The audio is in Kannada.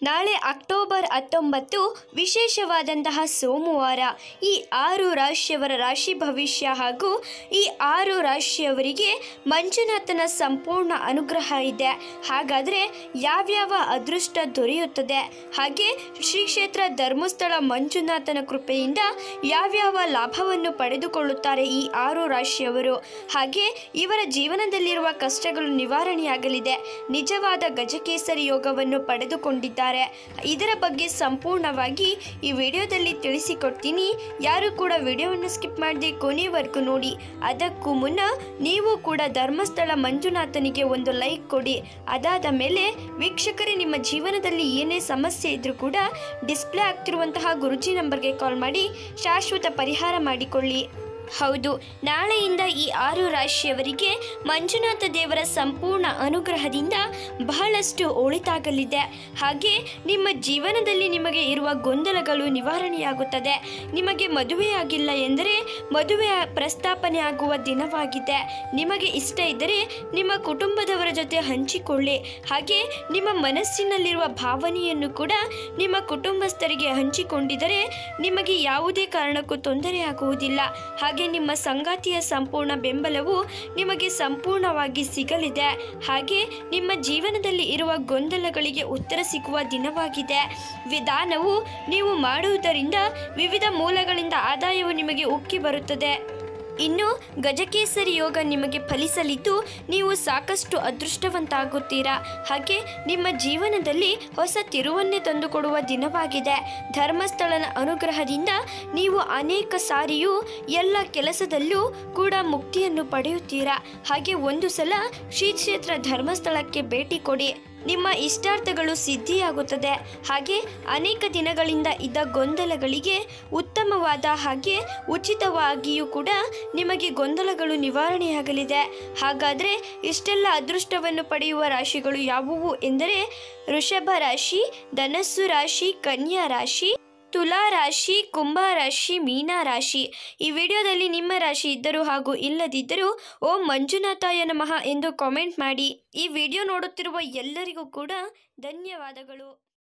ನಾಳೆ ಅಕ್ಟೋಬರ್ ಹತ್ತೊಂಬತ್ತು ವಿಶೇಷವಾದಂತಹ ಸೋಮವಾರ ಈ ಆರು ರಾಶಿಯವರ ರಾಶಿ ಭವಿಷ್ಯ ಹಾಗೂ ಈ ಆರು ರಾಶಿಯವರಿಗೆ ಮಂಜುನಾಥನ ಸಂಪೂರ್ಣ ಅನುಗ್ರಹ ಇದೆ ಹಾಗಾದರೆ ಯಾವ್ಯಾವ ಅದೃಷ್ಟ ದೊರೆಯುತ್ತದೆ ಹಾಗೆ ಶ್ರೀ ಕ್ಷೇತ್ರ ಧರ್ಮಸ್ಥಳ ಮಂಜುನಾಥನ ಕೃಪೆಯಿಂದ ಯಾವ್ಯಾವ ಲಾಭವನ್ನು ಪಡೆದುಕೊಳ್ಳುತ್ತಾರೆ ಈ ಆರು ರಾಶಿಯವರು ಹಾಗೆ ಇವರ ಜೀವನದಲ್ಲಿರುವ ಕಷ್ಟಗಳು ನಿವಾರಣೆಯಾಗಲಿದೆ ನಿಜವಾದ ಗಜಕೇಸರಿ ಯೋಗವನ್ನು ಪಡೆದುಕೊಂಡಿದ್ದಾರೆ ಇದರ ಬಗ್ಗೆ ಸಂಪೂರ್ಣವಾಗಿ ಈ ವಿಡಿಯೋದಲ್ಲಿ ತಿಳಿಸಿಕೊಡ್ತೀನಿ ಯಾರು ಕೂಡ ವಿಡಿಯೋವನ್ನು ಸ್ಕಿಪ್ ಮಾಡದೆ ಕೊನೆವರೆಗೂ ನೋಡಿ ಅದಕ್ಕೂ ಮುನ್ನ ನೀವು ಕೂಡ ಧರ್ಮಸ್ಥಳ ಮಂಜುನಾಥನಿಗೆ ಒಂದು ಲೈಕ್ ಕೊಡಿ ಅದಾದ ಮೇಲೆ ವೀಕ್ಷಕರೇ ನಿಮ್ಮ ಜೀವನದಲ್ಲಿ ಏನೇ ಸಮಸ್ಯೆ ಇದ್ರೂ ಕೂಡ ಡಿಸ್ಪ್ಲೇ ಆಗ್ತಿರುವಂತಹ ಗುರುಜಿ ನಂಬರ್ಗೆ ಕಾಲ್ ಮಾಡಿ ಶಾಶ್ವತ ಪರಿಹಾರ ಮಾಡಿಕೊಳ್ಳಿ ಹೌದು ನಾಳೆಯಿಂದ ಈ ಆರು ರಾಶಿಯವರಿಗೆ ಮಂಜುನಾಥ ದೇವರ ಸಂಪೂರ್ಣ ಅನುಗ್ರಹದಿಂದ ಬಹಳಷ್ಟು ಒಳಿತಾಗಲಿದೆ ಹಾಗೆ ನಿಮ್ಮ ಜೀವನದಲ್ಲಿ ನಿಮಗೆ ಇರುವ ಗೊಂದಲಗಳು ನಿವಾರಣೆಯಾಗುತ್ತದೆ ನಿಮಗೆ ಮದುವೆಯಾಗಿಲ್ಲ ಎಂದರೆ ಮದುವೆ ಪ್ರಸ್ತಾಪನೆ ಆಗುವ ದಿನವಾಗಿದೆ ನಿಮಗೆ ಇಷ್ಟ ಇದ್ದರೆ ನಿಮ್ಮ ಕುಟುಂಬದವರ ಜೊತೆ ಹಂಚಿಕೊಳ್ಳಿ ಹಾಗೆ ನಿಮ್ಮ ಮನಸ್ಸಿನಲ್ಲಿರುವ ಭಾವನೆಯನ್ನು ಕೂಡ ನಿಮ್ಮ ಕುಟುಂಬಸ್ಥರಿಗೆ ಹಂಚಿಕೊಂಡಿದ್ದರೆ ನಿಮಗೆ ಯಾವುದೇ ಕಾರಣಕ್ಕೂ ತೊಂದರೆಯಾಗುವುದಿಲ್ಲ ಹಾಗೆ ನಿಮ್ಮ ಸಂಗಾತಿಯ ಸಂಪೂರ್ಣ ಬೆಂಬಲವು ನಿಮಗೆ ಸಂಪೂರ್ಣವಾಗಿ ಸಿಗಲಿದೆ ಹಾಗೆ ನಿಮ್ಮ ಜೀವನದಲ್ಲಿ ಇರುವ ಗೊಂದಲಗಳಿಗೆ ಉತ್ತರ ಸಿಗುವ ದಿನವಾಗಿದೆ ವಿಧಾನವು ನೀವು ಮಾಡುವುದರಿಂದ ವಿವಿಧ ಮೂಲಗಳಿಂದ ಆದಾಯವು ನಿಮಗೆ ಉಕ್ಕಿ ಬರುತ್ತದೆ ಇನ್ನು ಗಜಕೇಸರಿ ಯೋಗ ನಿಮಗೆ ಫಲಿಸಲಿದ್ದು ನೀವು ಸಾಕಷ್ಟು ಅದೃಷ್ಟವಂತಾಗುತ್ತೀರಾ ಹಾಗೆ ನಿಮ್ಮ ಜೀವನದಲ್ಲಿ ಹೊಸ ತಿರುವನ್ನೇ ತಂದುಕೊಡುವ ದಿನವಾಗಿದೆ ಧರ್ಮಸ್ಥಳನ ಅನುಗ್ರಹದಿಂದ ನೀವು ಅನೇಕ ಸಾರಿಯೂ ಎಲ್ಲ ಕೆಲಸದಲ್ಲೂ ಕೂಡ ಮುಕ್ತಿಯನ್ನು ಪಡೆಯುತ್ತೀರಾ ಹಾಗೆ ಒಂದು ಸಲ ಶ್ರೀ ಕ್ಷೇತ್ರ ಧರ್ಮಸ್ಥಳಕ್ಕೆ ಭೇಟಿ ಕೊಡಿ ನಿಮ್ಮ ಇಷ್ಟಾರ್ಥಗಳು ಸಿದ್ಧಿಯಾಗುತ್ತದೆ ಹಾಗೆ ಅನೇಕ ದಿನಗಳಿಂದ ಇದ್ದ ಗೊಂದಲಗಳಿಗೆ ಉತ್ತಮವಾದ ಹಾಗೆ ಉಚಿತವಾಗಿಯೂ ಕೂಡ ನಿಮಗೆ ಗೊಂದಲಗಳು ನಿವಾರಣೆಯಾಗಲಿದೆ ಹಾಗಾದರೆ ಇಷ್ಟೆಲ್ಲ ಅದೃಷ್ಟವನ್ನು ಪಡೆಯುವ ರಾಶಿಗಳು ಯಾವುವು ಎಂದರೆ ವೃಷಭ ರಾಶಿ ಧನಸ್ಸು ರಾಶಿ ಕನ್ಯಾ ರಾಶಿ ತುಲಾ ರಾಶಿ ಕುಂಭ ರಾಶಿ ಮೀನ ರಾಶಿ ಈ ವಿಡಿಯೋದಲ್ಲಿ ನಿಮ್ಮ ರಾಶಿ ಇದ್ದರೂ ಹಾಗೂ ಇಲ್ಲದಿದ್ದರೂ ಓಂ ಮಂಜುನಾಥಾಯ ನಮಃ ಎಂದು ಕಾಮೆಂಟ್ ಮಾಡಿ ಈ ವಿಡಿಯೋ ನೋಡುತ್ತಿರುವ ಎಲ್ಲರಿಗೂ ಕೂಡ ಧನ್ಯವಾದಗಳು